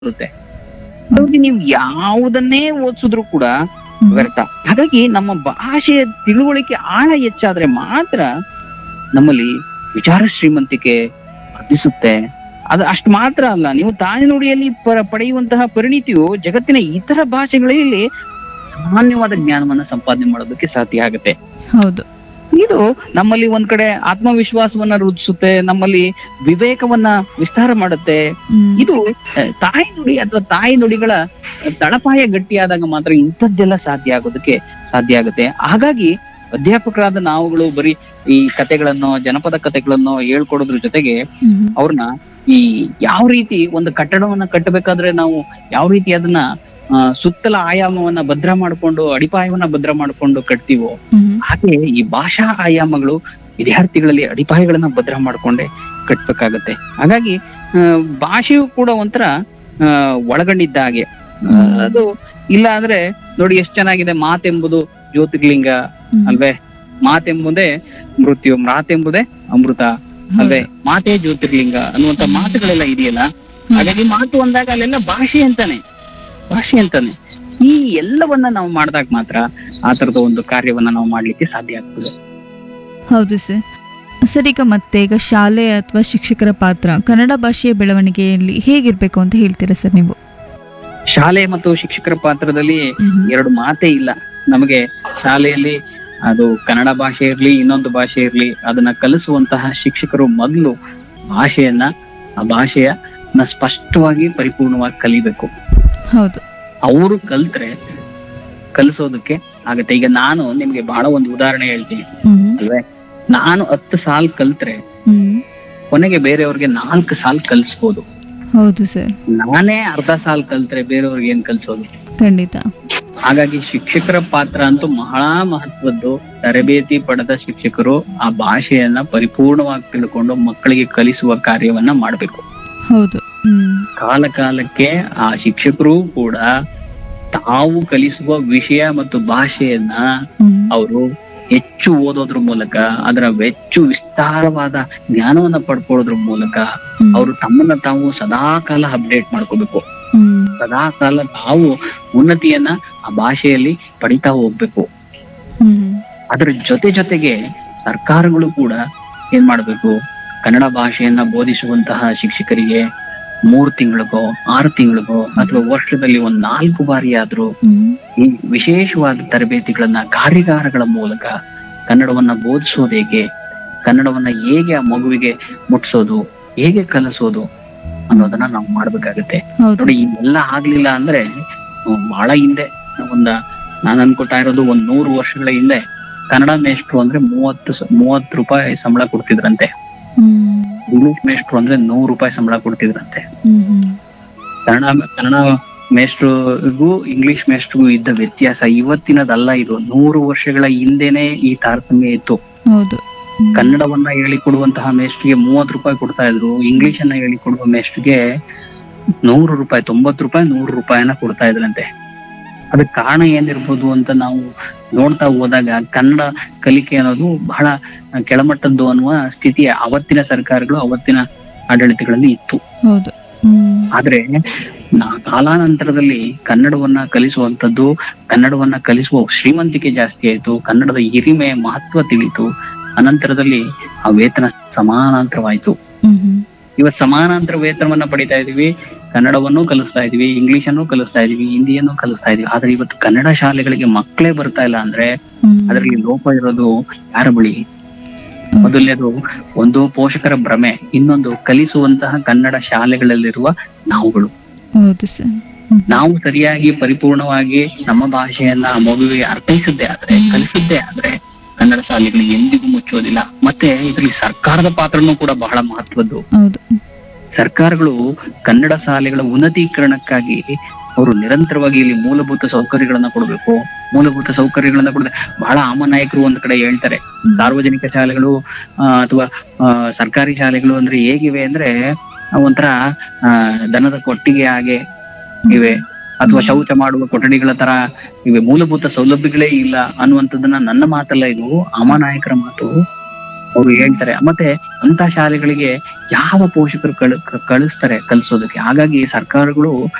ಬರುತ್ತೆ ಹಾಗಾಗಿ ನೀವು ಯಾವುದನ್ನೇ ಓದಿಸಿದ್ರು ಕೂಡ ವ್ಯರ್ಥ ಹಾಗಾಗಿ ನಮ್ಮ ಭಾಷೆಯ ತಿಳುವಳಿಕೆ ಆಳ ಹೆಚ್ಚಾದ್ರೆ ಮಾತ್ರ ನಮ್ಮಲ್ಲಿ ವಿಚಾರ ಶ್ರೀಮಂತಿಕೆ ವರ್ಧಿಸುತ್ತೆ ಅದು ಅಷ್ಟು ಮಾತ್ರ ಅಲ್ಲ ನೀವು ತಾಯ್ನುಡಿಯಲ್ಲಿ ಪ- ಪಡೆಯುವಂತಹ ಪರಿಣಿತಿಯು ಜಗತ್ತಿನ ಇತರ ಭಾಷೆಗಳಲ್ಲಿ ಸಾಮಾನ್ಯವಾದ ಜ್ಞಾನವನ್ನ ಸಂಪಾದನೆ ಮಾಡೋದಕ್ಕೆ ಸಾಧ್ಯ ಆಗುತ್ತೆ ಹೌದು ಇದು ನಮ್ಮಲ್ಲಿ ಒಂದ್ ಕಡೆ ಆತ್ಮವಿಶ್ವಾಸವನ್ನ ವೃದ್ಧಿಸುತ್ತೆ ನಮ್ಮಲ್ಲಿ ವಿವೇಕವನ್ನ ವಿಸ್ತಾರ ಮಾಡುತ್ತೆ ಹ್ಮ್. ಇದು ಅಹ್, ತಾಯಿ ನುಡಿ ಅಥವಾ ತಾಯಿ ನುಡಿಗಳ ತಳಪಾಯ ಗಟ್ಟಿಯಾದಾಗ ಮಾತ್ರ ಇಂಥದ್ದೆಲ್ಲ ಸಾಧ್ಯ ಆಗೋದಕ್ಕೆ ಸಾಧ್ಯ ಆಗುತ್ತೆ ಹಾಗಾಗಿ ಅಧ್ಯಾಪಕರಾದ ನಾವುಗಳು ಬರೀ ಈ ಕತೆಗಳನ್ನು ಜನಪದ ಕತೆಗಳನ್ನು ಹೇಳ್ಕೊಡೋದ್ರ ಜೊತೆಗೆ ಹ್ಮ್. ಅವ್ರನ್ನ ಈ ಯಾವ ರೀತಿ ಒಂದು ಕಟ್ಟಡವನ್ನ ಕಟ್ಟಬೇಕಾದ್ರೆ ನಾವು ಯಾವ ರೀತಿ ಅದನ್ನ ಆ, ಸುತ್ತಲ ಆಯಾಮವನ್ನ ಭದ್ರ ಮಾಡ್ಕೊಂಡು ಅಡಿಪಾಯವನ್ನ ಭದ್ರ ಮಾಡ್ಕೊಂಡು ಕಟ್ತೀವೋ ಹ್ಮ್. ಹಾಗೆ ಈ ಭಾಷಾ ಆಯಾಮಗಳು ವಿದ್ಯಾರ್ಥಿಗಳಲ್ಲಿ ಅಡಿಪಾಯಗಳನ್ನ ಭದ್ರ ಮಾಡ್ಕೊಂಡೆ ಕಟ್ಬೇಕಾಗತ್ತೆ ಹಾಗಾಗಿ ಆ, ಭಾಷೆಯು ಕೂಡ ಒಂಥರ ಆ, ಒಳಗಣ್ಣಿದ್ದ ಹಾಗೆ ಆ, ಅದು ಇಲ್ಲ ಅಂದ್ರೆ ನೋಡಿ ಎಷ್ಟ್ ಚೆನ್ನಾಗಿದೆ ಮಾತೆಂಬುದು ಜ್ಯೋತಿರ್ಲಿಂಗ ಹ್ಮ್. ಅಲ್ವೇ ಮಾತೆಂಬುದೇ ಮೃತ್ಯು ಮಾತೆಂಬುದೇ ಅಮೃತ ಅಲ್ವೇ ಮಾತೇ ಜ್ಯೋತಿರ್ಲಿಂಗ ಅನ್ನುವಂತ ಮಾತುಗಳೆಲ್ಲ ಇದೆಯಲ್ಲ ಹಾಗಾಗಿ ಮಾತು ಅಂದಾಗ ಅಲ್ಲೆಲ್ಲ ಭಾಷೆ ಅಂತಾನೆ ಭಾಷೆ ಅಂತಾನೆ ಈ ಎಲ್ಲವನ್ನ ನಾವು ಮಾಡಿದಾಗ ಮಾತ್ರ ಆ ತರದ ಒಂದು ಕಾರ್ಯವನ್ನ ನಾವು ಮಾಡ್ಲಿಕ್ಕೆ ಸಾಧ್ಯ ಆಗ್ತದೆ ಹೌದು ಸರ್ ಸರ್ ಈಗ ಮತ್ತೆ ಈಗ ಶಾಲೆ ಅಥವಾ ಶಿಕ್ಷಕರ ಪಾತ್ರ ಕನ್ನಡ ಭಾಷೆಯ ಬೆಳವಣಿಗೆಯಲ್ಲಿ ಹೇಗಿರ್ಬೇಕು ಅಂತ ಹೇಳ್ತೀರಾ ಸರ್ ನೀವು ಶಾಲೆ ಮತ್ತು ಶಿಕ್ಷಕರ ಪಾತ್ರದಲ್ಲಿ ಹ್ಮ್. ಎರಡು ಮಾತೇ ಇಲ್ಲ ನಮಗೆ ಶಾಲೆಯಲ್ಲಿ ಅದು ಕನ್ನಡ ಭಾಷೆ ಇರ್ಲಿ ಇನ್ನೊಂದು ಭಾಷೆ ಇರ್ಲಿ ಅದನ್ನ ಕಲಿಸುವಂತಹ ಶಿಕ್ಷಕರು ಮೊದಲು ಭಾಷೆಯನ್ನ ಆ ಭಾಷೆಯ ನ ಸ್ಪಷ್ಟವಾಗಿ ಪರಿಪೂರ್ಣವಾಗಿ ಕಲಿಬೇಕು ಹೌದು ಅವರು ಕಲ್ತ್ರೆ ಕಲಿಸೋದಕ್ಕೆ ಆಗತ್ತೆ ಈಗ ನಾನು ನಿಮ್ಗೆ ಬಹಳ ಒಂದು ಉದಾಹರಣೆ ಹೇಳ್ತೀನಿ ಹ್ಮ್. ಅಲ್ವೇ ನಾನು ಹತ್ತು ಸಾಲ್ ಕಲ್ತ್ರೆ ಹ್ಮ್. ಕೊನೆಗೆ ಬೇರೆಯವ್ರಿಗೆ ನಾಲ್ಕು ಸಾಲ್ ಕಲಿಸ್ಬೋದು ಹೌದು ಸರ್ ನಾನೇ ಅರ್ಧ ಸಾಲ್ ಕಲ್ತ್ರೆ ಬೇರೆಯವ್ರಿಗೆ ಏನ್ ಕಲ್ಸೋದು ಖಂಡಿತ ಹಾಗಾಗಿ ಶಿಕ್ಷಕರ ಪಾತ್ರ ಅಂತೂ ಬಹಳ ಮಹತ್ವದ್ದು ತರಬೇತಿ ಪಡೆದ ಶಿಕ್ಷಕರು ಆ ಭಾಷೆಯನ್ನ ಪರಿಪೂರ್ಣವಾಗಿ ತಿಳ್ಕೊಂಡು ಮಕ್ಕಳಿಗೆ ಕಲಿಸುವ ಕಾರ್ಯವನ್ನ ಮಾಡಬೇಕು ಹೌದು ಹ್ಮ್ ಕಾಲ ಕಾಲಕ್ಕೆ ಆ ಶಿಕ್ಷಕರು ಕೂಡ ತಾವು ಕಲಿಸುವ ವಿಷಯ ಮತ್ತು ಭಾಷೆಯನ್ನ ಹ್ಮ್. ಅವರು ಹೆಚ್ಚು ಓದೋದ್ರ ಮೂಲಕ ಅದರ ಹೆಚ್ಚು ವಿಸ್ತಾರವಾದ ಜ್ಞಾನವನ್ನ ಪಡ್ಕೊಳ್ಳೋದ್ರ ಮೂಲಕ ಹ್ಮ್. ಅವರು ತಮ್ಮನ್ನ ತಾವು ಸದಾ ಕಾಲ ಅಪ್ಡೇಟ್ ಮಾಡ್ಕೋಬೇಕು ಹ್ಮ್. ಸದಾ ಕಾಲ ತಾವು ಉನ್ನತಿಯನ್ನ ಆ ಭಾಷೆಯಲ್ಲಿ ಪಡಿತಾ ಹೋಗ್ಬೇಕು ಹ್ಮ್. ಅದರ ಜೊತೆ ಜೊತೆಗೆ ಸರ್ಕಾರಗಳು ಕೂಡ ಏನ್ ಮಾಡ್ಬೇಕು ಕನ್ನಡ ಭಾಷೆಯನ್ನ ಬೋಧಿಸುವಂತಹ ಶಿಕ್ಷಕರಿಗೆ ಮೂರ್ ತಿಂಗಳಿಗೋ ಆರು ತಿಂಗಳಿಗೋ ಅಥವಾ ವರ್ಷದಲ್ಲಿ ಒಂದ್ ನಾಲ್ಕು ಬಾರಿ ಆದ್ರೂ ಹ್ಮ್. ಈ ವಿಶೇಷವಾದ ತರಬೇತಿಗಳನ್ನ ಕಾರ್ಯಾಗಾರಗಳ ಮೂಲಕ ಕನ್ನಡವನ್ನ ಬೋಧಿಸೋದು ಹೇಗೆ ಕನ್ನಡವನ್ನ ಹೇಗೆ ಆ ಮಗುವಿಗೆ ಮುಟ್ಸೋದು ಹೇಗೆ ಕಲಿಸೋದು ಅನ್ನೋದನ್ನ ನಾವು ಮಾಡ್ಬೇಕಾಗತ್ತೆ ಹೌದು ನೋಡಿ ಇವೆಲ್ಲ ಆಗ್ಲಿಲ್ಲ ಅಂದ್ರೆ ಹ್ಮ್, ಬಹಳ ಹಿಂದೆ ಒಂದ ನಾನ್ ಅನ್ಕೊತಾ ಇರೋದು ಒಂದ್ ನೂರು ವರ್ಷಗಳ ಹಿಂದೆ ಕನ್ನಡ ಮೇಷ್ಟ್ರು ಅಂದ್ರೆ ಮೂವತ್ತು ಸ- ಮೂವತ್ತು ರೂಪಾಯಿ ಸಂಬಳ ಕೊಡ್ತಿದ್ರಂತೆ ಹ್ಮ್. ಇಂಗ್ಲಿಷ್ ಮೇಷ್ಟ್ರು ಅಂದ್ರೆ ನೂರು ರೂಪಾಯಿ ಸಂಬಳ ಕೊಡ್ತಿದ್ರಂತೆ ಹ್ಮ್. ಹ್ಮ್. ಕನ್ನಡ ಕನ್ನಡ ಮೇಷ್ಟ್ರಿಗೂ ಇಂಗ್ಲಿಷ್ ಮೇಷ್ಟ್ರಿಗೂ ಇದ್ದ ವ್ಯತ್ಯಾಸ ಇವತ್ತಿನದಲ್ಲ ಇದು ನೂರು ವರ್ಷಗಳ ಹಿಂದೆನೆ ಈ ತಾರತಮ್ಯ ಇತ್ತು ಹೌದು ಹ್ಮ್. ಕನ್ನಡವನ್ನ ಹೇಳಿಕೊಡುವಂತಹ ಮೇಷ್ಟ್ರಿಗೆ ಮೂವತ್ತು ರೂಪಾಯಿ ಕೊಡ್ತಾ ಇದ್ರು ಇಂಗ್ಲಿಷ್ ಅನ್ನ ಹೇಳಿಕೊಡುವ ಮೇಷ್ಟ್ರಿಗೆ ನೂರು ರೂಪಾಯಿ ತೊಂಬತ್ತು ರೂಪಾಯಿ ನೂರು ರೂಪಾಯಿನ ಕೊಡ್ತಾ ಇದ್ರಂತೆ ಅದಕ್ಕೆ ಕಾರಣ ಏನಿರ್ಬೋದು ಅಂತ ನಾವು ನೋಡ್ತಾ ಹೋದಾಗ ಕನ್ನಡ ಕಲಿಕೆ ಅನ್ನೋದು ಬಹಳ ಕೆಳಮಟ್ಟದ್ದು ಅನ್ನುವ ಸ್ಥಿತಿ ಅವತ್ತಿನ ಸರ್ಕಾರಗಳು ಅವತ್ತಿನ ಆಡಳಿತಗಳಲ್ಲಿ ಇತ್ತು ಹೌದು ಹ್ಮ್. ಆದ್ರೆ ನಾ- ಕಾಲಾನಂತರದಲ್ಲಿ ಕನ್ನಡವನ್ನ ಕಲಿಸುವಂತದ್ದು ಕನ್ನಡವನ್ನ ಕಲಿಸುವ ಶ್ರೀಮಂತಿಕೆ ಜಾಸ್ತಿ ಆಯ್ತು ಕನ್ನಡದ ಹಿರಿಮೆ ಮಹತ್ವ ತಿಳಿತು ಅನಂತರದಲ್ಲಿ ಆ ವೇತನ ಸಮಾನಾಂತರವಾಯ್ತು ಹ್ಮ್. ಹ್ಮ್. ಇವತ್ ಸಮಾನಾಂತರ ವೇತನವನ್ನ ಪಡಿತಾ ಇದೀವಿ ಕನ್ನಡವನ್ನು ಕಲಿಸ್ತಾ ಇದೀವಿ ಇಂಗ್ಲಿಷ್ ಅನ್ನು ಕಲಿಸ್ತಾ ಇದೀವಿ ಹಿಂದಿಯನ್ನು ಕಲಿಸ್ತಾ ಇದೀವಿ ಆದ್ರೆ ಇವತ್ತು ಕನ್ನಡ ಶಾಲೆಗಳಿಗೆ ಮಕ್ಕಳೇ ಬರ್ತಾ ಇಲ್ಲ ಅಂದ್ರೆ ಹ್ಮ್. ಅದರಲ್ಲಿ ಲೋಪ ಇರೋದು ಯಾರ ಬಳಿ ಹ್ಮ್. ಮೊದಲನೇದು ಒಂದು ಪೋಷಕರ ಭ್ರಮೆ ಇನ್ನೊಂದು ಕಲಿಸುವಂತಹ ಕನ್ನಡ ಶಾಲೆಗಳಲ್ಲಿರುವ ನಾವುಗಳು ಹೌದು ಸರ್ ಹ್ಮ್. ನಾವು ಸರಿಯಾಗಿ ಪರಿಪೂರ್ಣವಾಗಿ ನಮ್ಮ ಭಾಷೆಯನ್ನ ಆ ಮಗುವಿಗೆ ಅರ್ಥೈಸದ್ದೇ ಆದ್ರೆ ಕಲಿಸದ್ದೇ ಆದ್ರೆ ಕನ್ನಡ ಶಾಲೆಗಳು ಎಂದಿಗೂ ಮುಚ್ಚೋದಿಲ್ಲ ಮತ್ತೆ ಇದರಲ್ಲಿ ಸರ್ಕಾರದ ಪಾತ್ರನೂ ಕೂಡ ಬಹಳ ಮಹತ್ವದ್ದು ಹೌದು ಸರ್ಕಾರಗಳು ಕನ್ನಡ ಶಾಲೆಗಳ ಉನ್ನತೀಕರಣಕ್ಕಾಗಿ ಅವರು ನಿರಂತರವಾಗಿ ಇಲ್ಲಿ ಮೂಲಭೂತ ಸೌಕರ್ಯಗಳನ್ನ ಕೊಡಬೇಕು ಮೂಲಭೂತ ಸೌಕರ್ಯಗಳನ್ನ ಕೊಡದೆ ಬಹಳ ಆಮ ನಾಯಕರು ಒಂದ್ ಕಡೆ ಹೇಳ್ತಾರೆ ಹ್ಮ್. ಸಾರ್ವಜನಿಕ ಶಾಲೆಗಳು ಆ, ಅಥವಾ ಆ, ಸರ್ಕಾರಿ ಶಾಲೆಗಳು ಅಂದ್ರೆ ಹೇಗಿವೆ ಅಂದ್ರೆ ಆ, ಒಂಥರ ಆ, ದನದ ಕೊಟ್ಟಿಗೆ ಹಾಗೆ ಇವೆ ಅಥವಾ ಶೌಚ ಮಾಡುವ ಕೊಠಡಿಗಳ ತರ ಇವೆ ಮೂಲಭೂತ ಸೌಲಭ್ಯಗಳೇ ಇಲ್ಲ ಅನ್ನುವಂಥದ್ದನ್ನ ನನ್ನ ಮಾತಲ್ಲ ಇದು ಆಮ ನಾಯಕರ ಮಾತು ಅವರು ಹೇಳ್ತಾರೆ ಮತ್ತೆ ಅಂತ ಶಾಲೆಗಳಿಗೆ ಯಾವ ಪೋಷಕರು ಕಳ್ ಕ- ಕಳಿಸ್ತಾರೆ ಕಲ್ಸೋದಕ್ಕೆ ಹಾಗಾಗಿ ಸರ್ಕಾರಗಳು